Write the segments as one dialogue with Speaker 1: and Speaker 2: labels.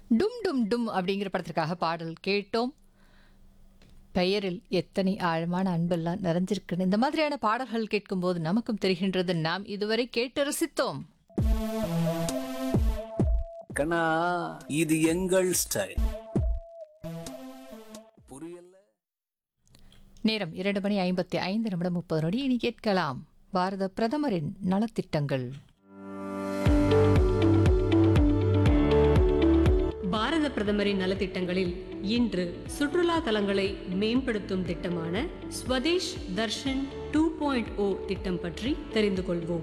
Speaker 1: டும் டும் டும் அப்படிங்கிற படத்திற்காக பாடல் கேட்டோம் பெயரில் எத்தனை ஆழமான அன்பெல்லாம் நிறைஞ்சிருக்குன்னு இந்த மாதிரியான பாடல்கள் கேட்கும்போது நமக்கும் தெரிகின்றது நாம் இதுவரை கேட்டு ரசித்தோம்
Speaker 2: கண்ணா இது எங்கள் ஸ்டைல் புரியல
Speaker 1: நேரம் இரண்டு மணி ஐம்பத்தி ஐந்து நிமிடம் முப்பது நொடி இனி கேட்கலாம் பாரத பிரதமரின் நலத்திட்டங்கள்
Speaker 3: பாரத பிரதமரின் நலத்திட்டங்களில் இன்று சுற்றுலா தலங்களை மேம்படுத்தும் திட்டமான Swadesh Darshan two point O திட்டம் பற்றி தெரிந்து கொள்வோம்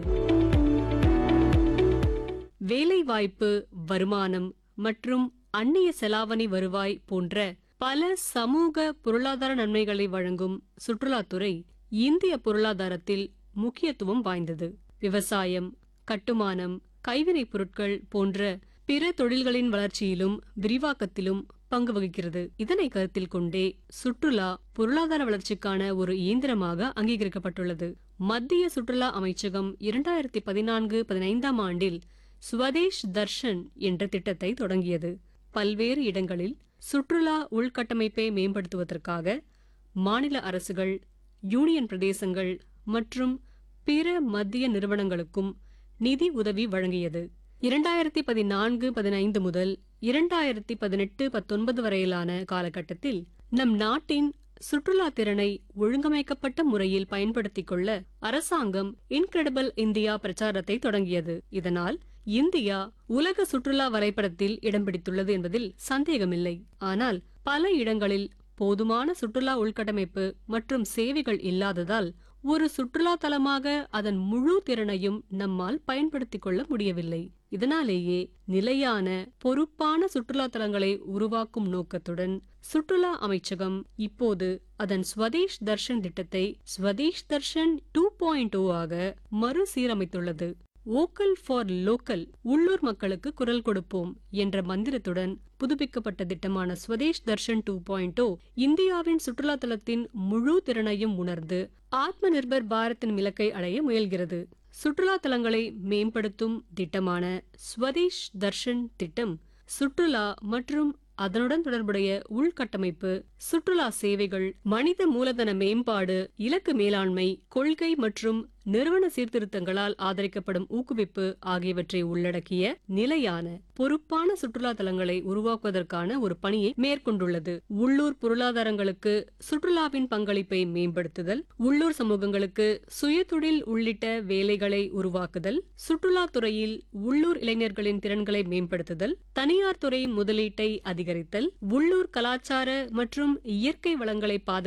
Speaker 3: வேலைவாய்ப்பு வருமானம் மற்றும் அந்நிய செலாவணி வருவாய் போன்ற பல சமூக பொருளாதார நன்மைகளை வழங்கும் சுற்றுலாத்துறை இந்திய பொருளாதாரத்தில் முக்கியத்துவம் வாய்ந்தது விவசாயம் கட்டுமானம் கைவினைப் பொருட்கள் போன்ற பிற தொழில்களின் வளர்ச்சியிலும் விரிவாக்கத்திலும் பங்கு வகிக்கிறது இதனை கருத்தில் கொண்டே சுற்றுலா பொருளாதார வளர்ச்சிக்கான ஒரு இயந்திரமாக அங்கீகரிக்கப்பட்டுள்ளது மத்திய சுற்றுலா அமைச்சகம் இரண்டாயிரத்தி பதினான்கு பதினைந்தாம் ஆண்டில் ஸ்வதேஷ் தர்ஷன் என்ற திட்டத்தை தொடங்கியது பல்வேறு இடங்களில் சுற்றுலா உள்கட்டமைப்பை மேம்படுத்துவதற்காக மாநில அரசுகள் யூனியன் பிரதேசங்கள் மற்றும் பிற மத்திய நிறுவனங்களுக்கும் நிதி உதவி வழங்கியது இரண்டாயிரத்தி பதினான்கு பதினைந்து முதல் இரண்டாயிரத்தி பதினெட்டு பத்தொன்பது வரையிலான காலகட்டத்தில் நம் நாட்டின் சுற்றுலா திறனை ஒழுங்கமைக்கப்பட்ட முறையில் பயன்படுத்திக் கொள்ள அரசாங்கம் இன்கிரெடிபிள் இந்தியா பிரச்சாரத்தை தொடங்கியது இதனால் இந்தியா உலக சுற்றுலா வரைபடத்தில் இடம் பிடித்துள்ளது என்பதில் சந்தேகமில்லை ஆனால் பல இடங்களில் போதுமான சுற்றுலா உள்கட்டமைப்பு மற்றும் சேவைகள் இல்லாததால் ஒரு சுற்றுலா தலமாக அதன் முழு திறனையும் நம்மால் பயன்படுத்திக் கொள்ள முடியவில்லை இதனாலேயே நிலையான பொறுப்பான சுற்றுலா தலங்களை உருவாக்கும் நோக்கத்துடன் சுற்றுலா அமைச்சகம் இப்போது அதன் ஸ்வதேஷ் தர்ஷன் திட்டத்தை Swadesh Darshan two point O ஆக மறுசீரமைத்துள்ளது வோக்கல் ஃபார் லோக்கல் உள்ளூர் மக்களுக்கு குரல் கொடுப்போம் என்ற மந்திரத்துடன் புதுப்பிக்கப்பட்ட திட்டமான ஸ்வதேஷ் தர்ஷன் டூ பாயிண்ட் இந்தியாவின் சுற்றுலா தலத்தின் முழு திறனையும் உணர்ந்து ஆத்ம நிர்பர் பாரத்தின் இலக்கை அடைய முயல்கிறது சுற்றுலா தலங்களை மேம்படுத்தும் திட்டமான ஸ்வதேஷ் தர்ஷன் திட்டம் சுற்றுலா மற்றும் அதனுடன் தொடர்புடைய உள்கட்டமைப்பு சுற்றுலா சேவைகள் மனித மூலதன மேம்பாடு இலக்கு மேலாண்மை கொள்கை மற்றும் நிறுவன சீர்திருத்தங்களால் ஆதரிக்கப்படும் ஊக்குவிப்பு ஆகியவற்றை உள்ளடக்கிய நிலையான பொறுப்பான சுற்றுலா தலங்களை உருவாக்குவதற்கான ஒரு பணியை மேற்கொண்டுள்ளது உள்ளூர் பொருளாதாரங்களுக்கு சுற்றுலாவின் பங்களிப்பை மேம்படுத்துதல் உள்ளூர் சமூகங்களுக்கு சுயதொழில் உள்ளிட்ட வேலைகளை உருவாக்குதல் சுற்றுலாத் துறையில் உள்ளூர் இளைஞர்களின் திறன்களை மேம்படுத்துதல் தனியார் துறை முதலீட்டை அதிகரித்தல் உள்ளூர் கலாச்சார மற்றும் இயற்கை வளங்களை பாதுகாத்தல்